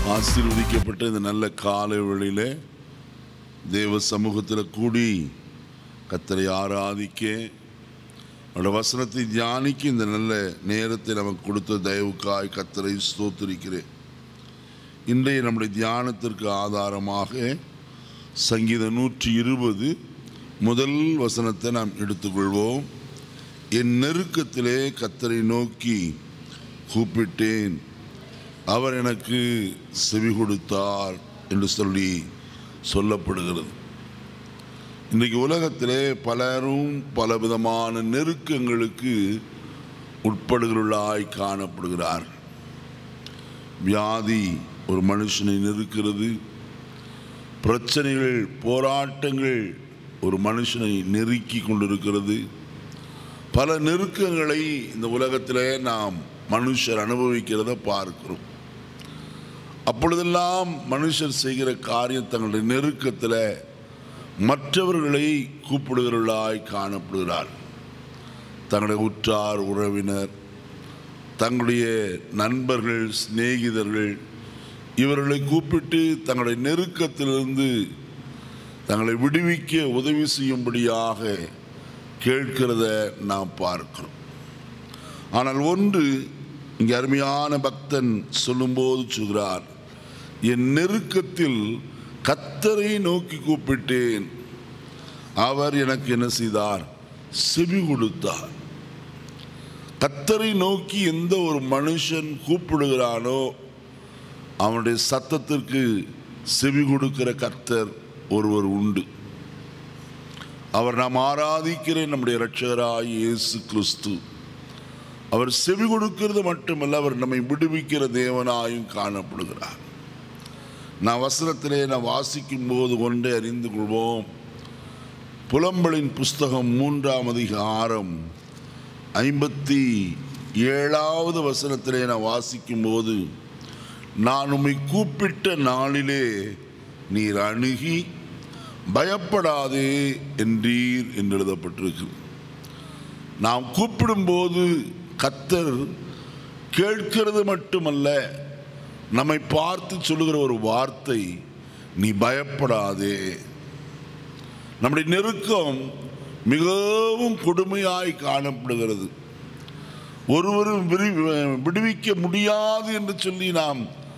ஆசீர்வதிக்கப்பட்ட இந்த நல்ல காலை வேளையிலே தேவ சமூகத்தில் கூடி கத்தரை ஆராதிக்க அவருடைய வசனத்தை தியானிக்க இந்த நல்ல நேரத்தை நமக்கு கொடுத்த தயவுக்காய் கத்தரை ஸ்தோத்திரிக்கிறேன் இன்றைய நம்முடைய தியானத்திற்கு ஆதாரமாக சங்கீதம் நூற்றி இருபது முதல் வசனத்தை நாம் எடுத்துக்கொள்வோம் என் நெருக்கத்திலே கத்தரை நோக்கி கூப்பிட்டேன் அவர் எனக்கு செவி கொடுத்தார் என்று சொல்லி சொல்லப்படுகிறது இன்றைக்கு உலகத்திலே பலரும் பலவிதமான நெருக்கங்களுக்கு உட்படுகிறவர்களாய் காணப்படுகிறார் வியாதி ஒரு மனுஷனை நெருக்கிறது பிரச்சனைகள் போராட்டங்கள் ஒரு மனுஷனை நெருக்கி கொண்டிருக்கிறது பல நெருக்கங்களை இந்த உலகத்திலே நாம் மனுஷர் அனுபவிக்கிறத பார்க்கிறோம் அப்பொழுதெல்லாம் மனுஷர் செய்கிற காரியம் தங்களுடைய நெருக்கத்தில் மற்றவர்களை கூப்பிடுகிறவர்களாய் காணப்படுகிறார் தங்களுடைய உற்றார் உறவினர் தங்களுடைய நண்பர்கள் சிநேகிதர்கள் இவர்களை கூப்பிட்டு தங்களுடைய நெருக்கத்திலிருந்து தங்களை விடுவிக்க உதவி செய்யும்படியாக கேட்கிறத நாம் பார்க்கிறோம் ஆனால் ஒன்று இங்கே அருமையான பக்தன் சொல்லும்போது சொல்கிறார் என் நெருக்கத்தில் கத்தரை நோக்கி கூப்பிட்டேன் அவர் எனக்கு என்ன செய்தார் செவி கொடுத்தார் கத்தரை நோக்கி எந்த ஒரு மனுஷன் கூப்பிடுகிறானோ அவனுடைய சத்தத்திற்கு செவி கொடுக்கிற கர்த்தர் ஒருவர் உண்டு அவர் நாம் ஆராதிக்கிற நம்முடைய இரட்சகராய் இயேசு கிறிஸ்து அவர் செவி கொடுக்கிறது மட்டுமல்ல அவர் நம்மை விடுவிக்கிற தேவனாயும் காணப்படுகிறார் நான் வசனத்திலே நான் வாசிக்கும் போது கொண்டே அறிந்து கொள்வோம் புலம்பலின் புஸ்தகம் மூன்றாம் அதிகாரம் ஐம்பத்தி ஏழாவது வசனத்திலே நான் வாசிக்கும் போது நான் உம்மை கூப்பிட்ட நாளிலே நீர் அணுகி பயப்படாதே என்றீர் என்று எழுதப்பட்டிருக்கு நாம் கூப்பிடும்போது கத்தர் கேட்கிறது மட்டுமல்ல நம்மை பார்த்து சொல்லுகிற ஒரு வார்த்தை நீ பயப்படாதே நம்முடைய நெருக்கம் மிகவும் கொடுமையாய் காணப்படுகிறது ஒருவரும் விரி- விடுவிக்க முடியாது என்று சொல்லி நாம்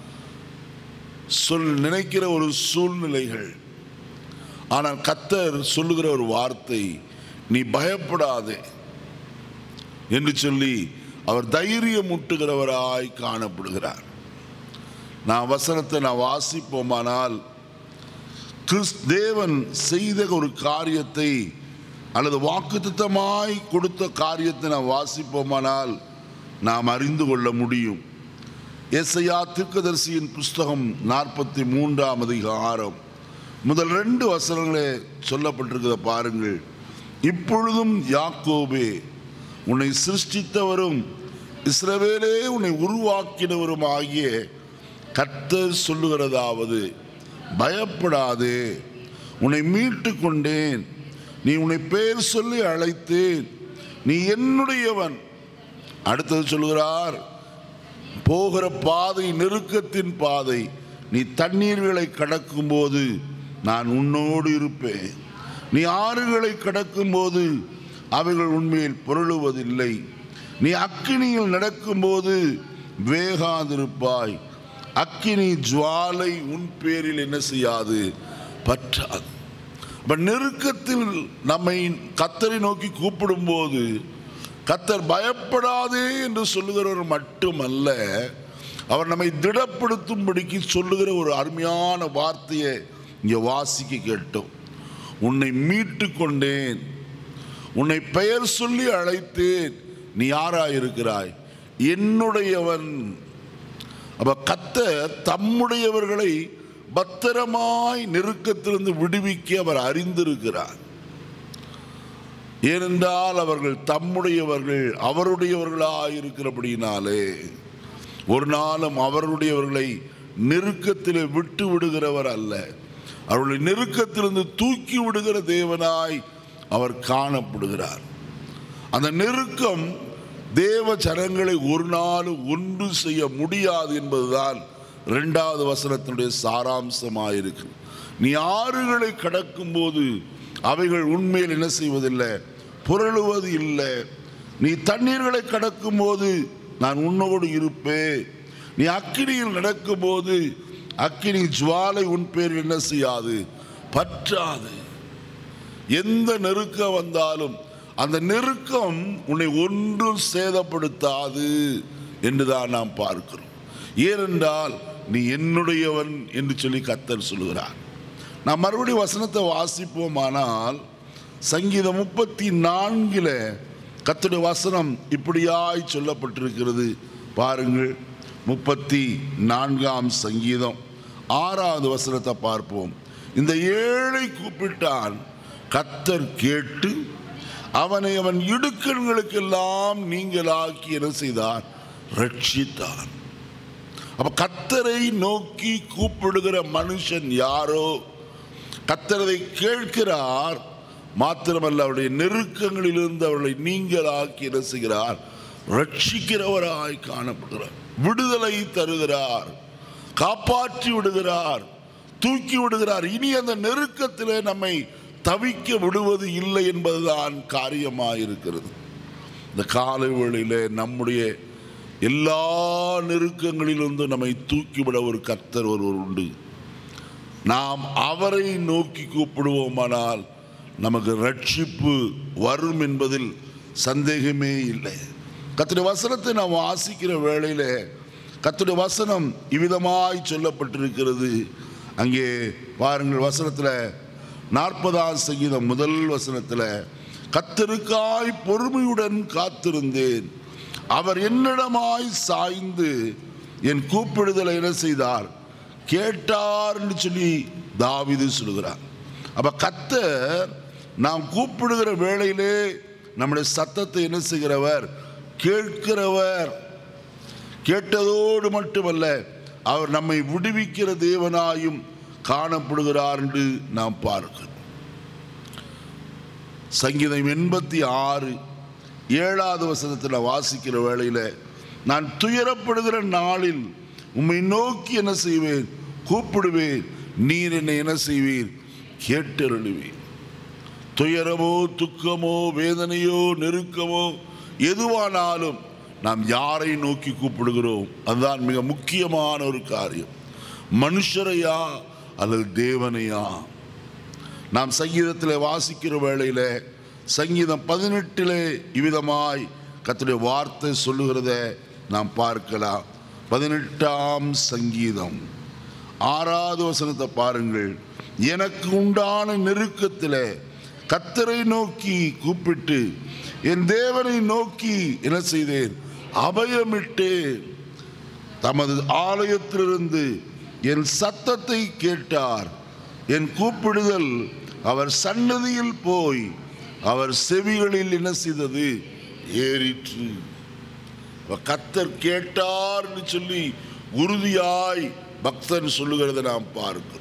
சொல் நினைக்கிற ஒரு சூழ்நிலைகள் ஆனால் கத்தர் சொல்லுகிற ஒரு வார்த்தை நீ பயப்படாதே என்று சொல்லி அவர் தைரியம் ஊட்டுகிறவராய் காணப்படுகிறார் நான் வசனத்தை நான் வாசிப்போமானால் கிறிஸ் தேவன் செய்த ஒரு காரியத்தை அல்லது வாக்குத்தத்தமாய் கொடுத்த காரியத்தை நாம் வாசிப்போமானால் நாம் அறிந்து கொள்ள முடியும் எஸ்ஐயா தீர்க்கதரிசியின் புஸ்தகம் நாற்பத்தி மூன்றாம் அதிகாரம் முதல் ரெண்டு வசனங்களே சொல்லப்பட்டிருக்கிறத பாருங்கள் இப்பொழுதும் யாக்கோபே உன்னை சிருஷ்டித்தவரும் இஸ்ரவேலே உன்னை உருவாக்கினவரும் ஆகிய கர்த்தர் சொல்லுகிறதாவது பயப்படாதே உன்னை மீட்டு கொண்டேன் நீ உன்னை பேர் சொல்லி அழைத்தேன் நீ என்னுடையவன் அடுத்தது சொல்லுகிறார் போகிற பாதை நெருக்கத்தின் பாதை நீ தண்ணீர்களை கடக்கும்போது நான் உன்னோடு இருப்பேன் நீ ஆறுகளை கடக்கும்போது அவைகள் உண்மையில் பொருளுவதில்லை நீ அக்கினியில் நடக்கும்போது வேகாதிருப்பாய் அக்கினி ஜுவாலை உன் பேரில் என்ன செய்யாது பற்றாது அப்ப நெருக்கத்தில் நம்மை கத்தரை நோக்கி கூப்பிடும்போது கத்தர் பயப்படாதே என்று சொல்லுகிறவர் மட்டுமல்ல அவர் நம்மை திடப்படுத்தும்படிக்கு சொல்லுகிற ஒரு அருமையான வார்த்தையை இங்கே வாசிக்க கேட்டோம் உன்னை மீட்டு கொண்டேன் உன்னை பெயர் சொல்லி அழைத்தேன் நீ யாராயிருக்கிறாய் என்னுடையவன் அப்ப கத்தர் தம்முடையவர்களை பத்திரமாய் நெருக்கத்திலிருந்து விடுவிக்க அவர் அறிந்திருக்கிறார் ஏனென்றால் அவர்கள் தம்முடையவர்கள் அவருடையவர்களாயிருக்கிறபடினாலே ஒரு நாளும் அவருடையவர்களை நெருக்கத்திலே விட்டு விடுகிறவர் அல்ல அவர்களை நெருக்கத்திலிருந்து தூக்கி விடுகிற தேவனாய் அவர் காணப்படுகிறார் அந்த நெருக்கம் தேவ ஜனங்களை ஒரு நாள் ஒன்று செய்ய முடியாது என்பதுதான் ரெண்டாவது வசனத்தினுடைய சாராம்சமாயிருக்கு நீ ஆறுகளை கடக்கும்போது அவைகள் உண்மையில் என்ன செய்வதில்லை புரளுவது இல்லை நீ தண்ணீர்களை கடக்கும்போது நான் உன்னோடு இருப்பேன் நீ அக்கினியில் நடக்கும்போது அக்கினி ஜுவாலை உன் பேர் என்ன செய்யாது பற்றாது எந்த நெருக்கம் வந்தாலும் அந்த நெருக்கம் உன்னை ஒன்றும் சேதப்படுத்தாது என்றுதான் நாம் பார்க்கிறோம் ஏனென்றால் நீ என்னுடையவன் என்று சொல்லி கத்தர் சொல்லுகிறார் நாம் மறுபடியும் வசனத்தை வாசிப்போமானால் சங்கீதம் முப்பத்தி நான்கில் கத்துடைய வசனம் இப்படியாய் சொல்லப்பட்டிருக்கிறது பாருங்கள் முப்பத்தி நான்காம் சங்கீதம் ஆறாவது வசனத்தை பார்ப்போம் இந்த ஏழை கூப்பிட்டான் கத்தர் கேட்டு அவனை அவன் இடுக்கண்களுக்கெல்லாம் நீங்களாக்கி என்ன செய்தார் ரட்சித்தார் அப்ப கத்தரை நோக்கி கூப்பிடுகிற மனுஷன் யாரோ கத்தரதை கேட்கிறார் மாத்திரமல்ல அவருடைய நெருக்கங்களிலிருந்து அவர்களை நீங்களாக்கி என்ன செய்கிறார் ரட்சிக்கிறவராய் காணப்படுகிறார் விடுதலை தருகிறார் காப்பாற்றி விடுகிறார் தூக்கி விடுகிறார் இனி அந்த நெருக்கத்திலே நம்மை தவிக்க விடுவது இல்லை என்பதுதான் காரியமாயிருக்கிறது இந்த காலை வேளையிலே நம்முடைய எல்லா நெருக்கங்களிலிருந்தும் நம்மை தூக்கிவிட ஒரு கர்த்தர் ஒருவர் உண்டு நாம் அவரை நோக்கி கூப்பிடுவோமானால் நமக்கு ரட்சிப்பு வரும் என்பதில் சந்தேகமே இல்லை கத்துடைய வசனத்தை நாம் வாசிக்கிற வேளையிலே கத்துடைய வசனம் இவ்விதமாய் சொல்லப்பட்டிருக்கிறது அங்கே பாருங்கள் வசனத்தில் நாற்பதாம் சங்கீதம் முதல் வசனத்தில் கத்தருக்காய் பொறுமையுடன் காத்திருந்தேன் அவர் என்னிடமாய் சாய்ந்து என் கூப்பிடுதலை என்ன செய்தார் கேட்டார் என்று சொல்லி தாவிது சொல்கிறார் அப்ப கத்தர் நாம் கூப்பிடுகிற வேளையிலே நம்முடைய சத்தத்தை என்ன செய்கிறவர் கேட்கிறவர் கேட்டதோடு மட்டுமல்ல அவர் நம்மை விடுவிக்கிற தேவனாயும் காணப்படுகிறார் என்று நாம் பார்க்கிறோம் சங்கீதம் எண்பத்தி ஆறு ஏழாவது வசனத்தில் வாசிக்கிற வேளையில நான் துயரப்படுகிற நாளில் உம்மை நோக்கி என்ன செய்வேன் கூப்பிடுவேன் நீர் என்னை என்ன செய்வீர் கேட்டருளுவீர் துயரமோ துக்கமோ வேதனையோ நெருக்கமோ எதுவானாலும் நாம் யாரை நோக்கி கூப்பிடுகிறோம் அதுதான் மிக முக்கியமான ஒரு காரியம் மனுஷரையா அல்லது தேவனையா நாம் சங்கீதத்தில் வாசிக்கிற வேளையில சங்கீதம் பதினெட்டிலே இவ்விதமாய் கர்த்தருடைய வார்த்தை சொல்லுகிறத நாம் பார்க்கலாம் பதினெட்டாம் சங்கீதம் ஆறாவது வசனத்தை பாருங்கள் எனக்கு உண்டான நெருக்கத்தில் கத்தரை நோக்கி கூப்பிட்டு என் தேவனை நோக்கி என்ன செய்தேன் அபயமிட்டு தமது ஆலயத்திலிருந்து என் சத்தத்தை கேட்டார் என் கூப்பிடுதல் அவர் சன்னதியில் போய் அவர் செவிகளில் என்ன செய்தது ஏறிற்று அப்ப கத்தர் கேட்டார்னு சொல்லி உறுதியாய் பக்தன் சொல்லுகிறதை நாம் பார்க்கிறோம்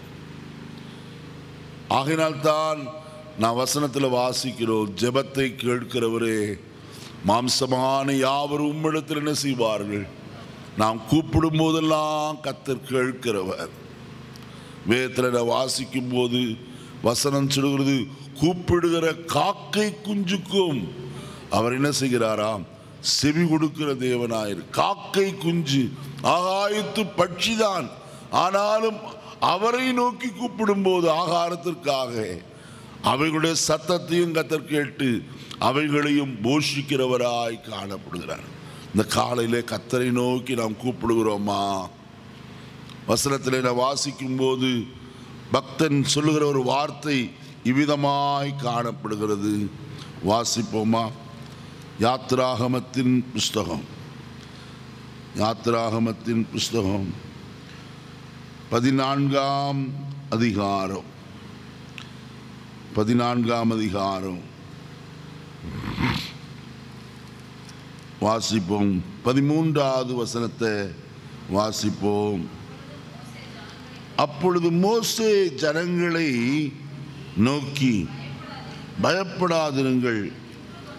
ஆகையினால்தான் நான் வசனத்தில் வாசிக்கிறோம் ஜெபத்தை கேட்கிறவரே மாம்சமான யாவரும் உம்மிடத்தில் என்ன செய்வார்கள் நாம் கூப்பிடும் போதெல்லாம் கத்தர் கேட்கிறவர் வேதத்தில் நான் வாசிக்கும் போது வசனம் சொல்கிறது கூப்பிடுகிற காக்கை குஞ்சுக்கும் அவர் என்ன செய்கிறாராம் செவி கொடுக்கிற தேவனாயிரு காக்கை குஞ்சு ஆகாயத்து பட்சிதான் ஆனாலும் அவரை நோக்கி கூப்பிடும்போது ஆகாரத்திற்காக அவைகளுடைய சத்தத்தையும் கத்தர் கேட்டு அவைகளையும் போஷிக்கிறவராய் காணப்படுகிறார் இந்த காலையிலே கத்தரை நோக்கி நாம் கூப்பிடுகிறோமா வசனத்திலே நான் வாசிக்கும் போது பக்தன் சொல்லுகிற ஒரு வார்த்தை இவ்விதமாய் காணப்படுகிறது வாசிப்போமா யாத்ராகமத்தின் புஸ்தகம் யாத்ராகமத்தின் புஸ்தகம் பதினான்காம் அதிகாரம் பதினான்காம் அதிகாரம் வாசிப்போம் பதிமூன்றாவது வசனத்தை வாசிப்போம் அப்பொழுது மோசே ஜனங்களை நோக்கி பயப்படாதிருங்கள்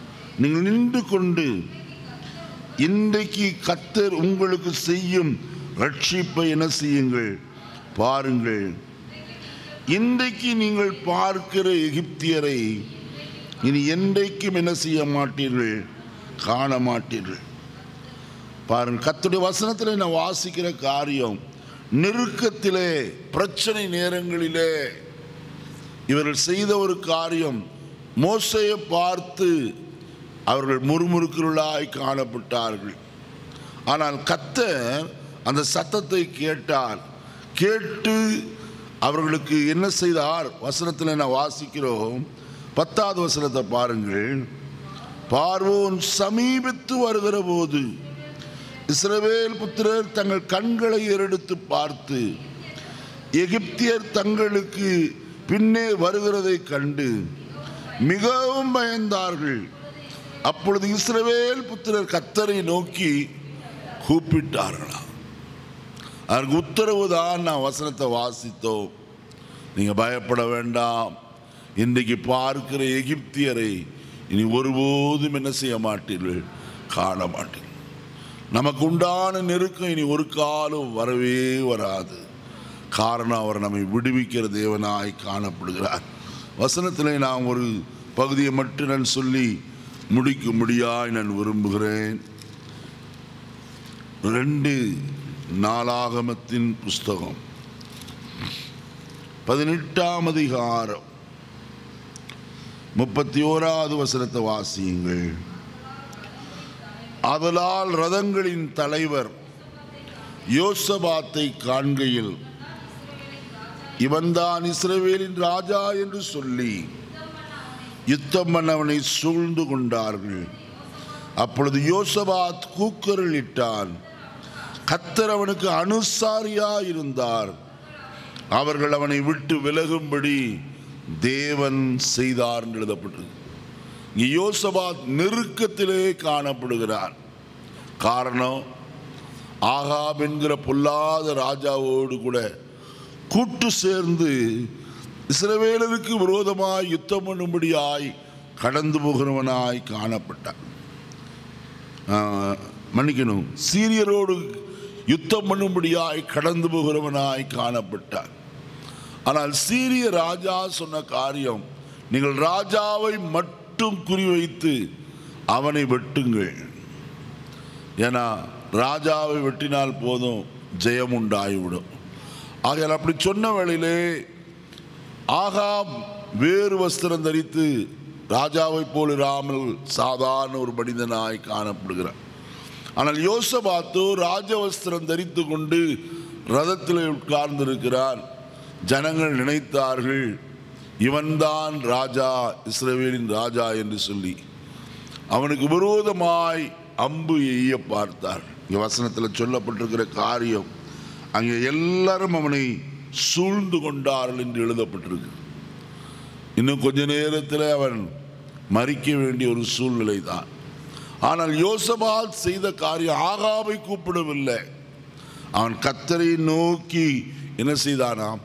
நீங்கள் நின்று கொண்டு இன்றைக்கு கத்தர் உங்களுக்கு செய்யும் ரட்சிப்பை என்ன செய்யுங்கள் பாருங்கள் இன்றைக்கு நீங்கள் பார்க்கிற எகிப்தியரை இனி என்றைக்கும் என்ன செய்ய மாட்டீர்கள் காண மாட்டீர்கள் பாருங்கள் கத்துடைய வசனத்தில் நான் வாசிக்கிற காரியம் நெருக்கத்திலே பிரச்சனை நேரங்களிலே இவர்கள் செய்த ஒரு காரியம் மோசையை பார்த்து அவர்கள் முறுமுறுக்கிறவர்களாய் காணப்பட்டார்கள் ஆனால் கத்தர் அந்த சத்தத்தை கேட்டார் கேட்டு அவர்களுக்கு என்ன செய்தார் வசனத்தில் நான் வாசிக்கிறோம் பத்தாவது வசனத்தை பாருங்கள் பார்வோன் சமீபித்து வருகிற போது இஸ்ரவேல் புத்திரர் தங்கள் கண்களை ஏறெடுத்து பார்த்து எகிப்தியர் தங்களுக்கு பின்னே வருகிறதை கண்டு மிகவும் பயந்தார்கள் அப்பொழுது இஸ்ரவேல் புத்திரர் கத்தரை நோக்கி கூப்பிட்டார்களாம் அதற்கு உத்தரவு தான் நான் வசனத்தை வாசித்தோம் நீங்க பயப்பட வேண்டாம் இன்றைக்கு பார்க்கிற எகிப்தியரை இனி ஒருபோதும் என்ன செய்ய மாட்டீர்கள் காண மாட்டீர்கள் நமக்கு உண்டான நெருக்கம் இனி ஒரு காலம் வரவே வராது காரணம் அவர் நம்மை விடுவிக்கிற தேவனாய் காணப்படுகிறார் வசனத்திலே நான் ஒரு பகுதியை மட்டும் நான் சொல்லி முடிக்கும்படியாய் நான் விரும்புகிறேன் ரெண்டு நாளாகமத்தின் புஸ்தகம் பதினெட்டாம் அதிகாரம் முப்பத்தி ஓராவது வசனத்தை வாசியுங்கள் அதலால் ரதங்களின் தலைவர் யோசபாத்தை காண்கையில் இவன்தான் இஸ்ரவேலின் ராஜா என்று சொல்லி யுத்தம் பண்ணவனை சூழ்ந்து கொண்டார்கள் அப்பொழுது யோசபாத் கூக்குரலிட்டான் கத்தர் அவனுக்கு அனுசாரியா இருந்தார் அவர்கள் அவனை விட்டு விலகும்படி தேவன் செய்தார் என்று எழுதப்பட்டது இங்கே யோசபாத் நெருக்கத்திலே காணப்படுகிறார் காரணம் ஆகாப் என்கிற பொல்லாத ராஜாவோடு கூட கூட்டு சேர்ந்து இஸ்ரவேலருக்கு விரோதமாய் யுத்தம் பண்ணும்படியாய் கடந்து போகிறவனாய் காணப்பட்டான் ஆஹ், மன்னிக்கணும் சீரியரோடு யுத்தம் பண்ணும்படியாய் கடந்து போகிறவனாய் காணப்பட்டான் ஆனால் சீரிய ராஜா சொன்ன காரியம் நீங்கள் ராஜாவை மட்டும் குறிவைத்து அவனை வெட்டுங்கள் ஏன்னா ராஜாவை வெட்டினால் போதும் ஜெயம் உண்டாகிவிடும் ஆகையால் அப்படி சொன்ன வேளையிலே ஆகாம் வேறு வஸ்திரம் தரித்து ராஜாவைப் போல் இராமல் சாதாரண ஒரு மனிதனாய் காணப்படுகிறார் ஆனால் யோசபாத்தோ ராஜவஸ்திரம் தரித்து கொண்டு ரதத்தில் உட்கார்ந்திருக்கிறான் ஜனங்கள் நினைத்தார்கள் இவன்தான் ராஜா இஸ்ரவேலின் ராஜா என்று சொல்லி அவனுக்கு விரோதமாய் அம்பு எய்ய பார்த்தார் இங்க வசனத்தில் சொல்லப்பட்டிருக்கிற காரியம் அங்கே எல்லாரும் அவனை சூழ்ந்து கொண்டார்கள் என்று எழுதப்பட்டிருக்கு இன்னும் கொஞ்ச நேரத்தில் அவன் மறிக்க வேண்டிய ஒரு சூழ்நிலை தான் ஆனால் யோசபாத் செய்த காரியம் ஆகாவை கூப்பிடவில்லை அவன் கத்தரை நோக்கி என்ன செய்தானாம்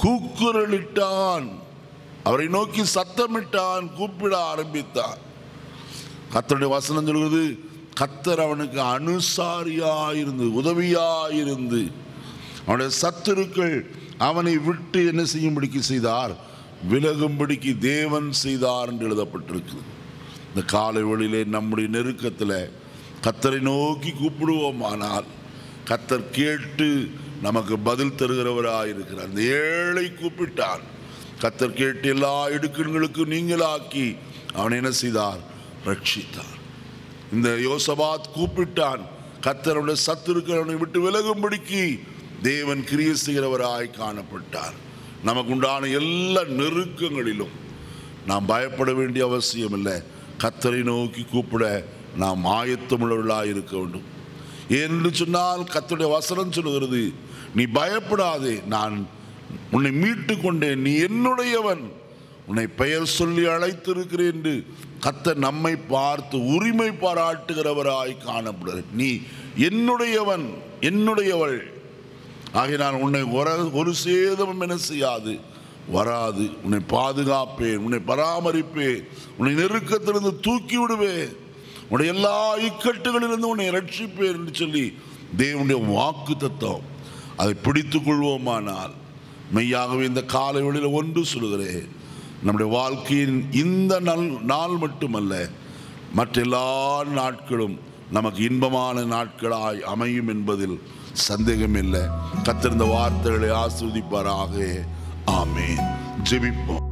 கூக்குரலிட்டான் அவரை நோக்கி சத்தமிட்டான் கூப்பிட ஆரம்பித்தான் கத்தருடைய வசனம் சொல்கிறது கத்தர் அவனுக்கு அனுசாரியாயிருந்து உதவியாயிருந்து அவனுடைய சத்துருக்கள் அவனை விட்டு என்ன செய்யும்படிக்கு செய்தார் விலகும்படிக்கு தேவன் செய்தார் என்று எழுதப்பட்டிருக்கு இந்த காலை வழியிலே நம்முடைய நெருக்கத்தில் கத்தரை நோக்கி கூப்பிடுவோமானால் கத்தர் கேட்டு நமக்கு பதில் தருகிறவராய் இருக்கிறார் அந்த ஏழை கூப்பிட்டான் கத்தர் கேட்டு எல்லா இடுக்கண்களுக்கும் நீங்களாக்கி அவனை என்ன செய்தார் ரட்சித்தார் இந்த யோசபாத் கூப்பிட்டான் கத்தருடைய சத்துருக்கள் அவனை விட்டு விலகும்படிக்கு தேவன் கிரிய செய்கிறவராய் காணப்பட்டார் நமக்கு உண்டான எல்லா நெருக்கங்களிலும் நாம் பயப்பட வேண்டிய அவசியம் இல்லை கத்தரை நோக்கி கூப்பிட நாம் ஆயத்தமுள்ளவர்களாக இருக்க வேண்டும் என்று சொன்னால் கத்தருடைய வசனம் சொல்லுகிறது நீ பயப்படாதே நான் உன்னை மீட்டு கொண்டேன் நீ என்னுடையவன் உன்னை பெயர் சொல்லி அழைத்திருக்கிறேன் என்று கத்தர் நம்மை பார்த்து உரிமை பாராட்டுகிறவராய் காணப்படுகிறார் நீ என்னுடையவன் என்னுடையவள் ஆகையினால் உன்னை ஒரு ஒரு சேதமும் என்ன செய்யாது வராது உன்னை பாதுகாப்பேன் உன்னை பராமரிப்பேன் உன்னை நெருக்கத்திலிருந்து தூக்கி விடுவேன் உன்னுடைய எல்லா இக்கட்டுகளிலிருந்து உன்னை ரட்சிப்பேன் என்று சொல்லி தேவனுடைய வாக்கு தத்துவம் அதை பிடித்துக் கொள்வோமானால் மெய்யாகவே இந்த காலை வேளையில் ஒன்று சொல்கிறேன் நம்முடைய வாழ்க்கையின் இந்த நாள் நாள் மட்டுமல்ல மற்ற எல்லா நாட்களும் நமக்கு இன்பமான நாட்களாய் அமையும் என்பதில் சந்தேகமில்லை கத்திருந்த வார்த்தைகளை ஆஸ்வதிப்பாராக ஆமென் ஜெபிப்போம்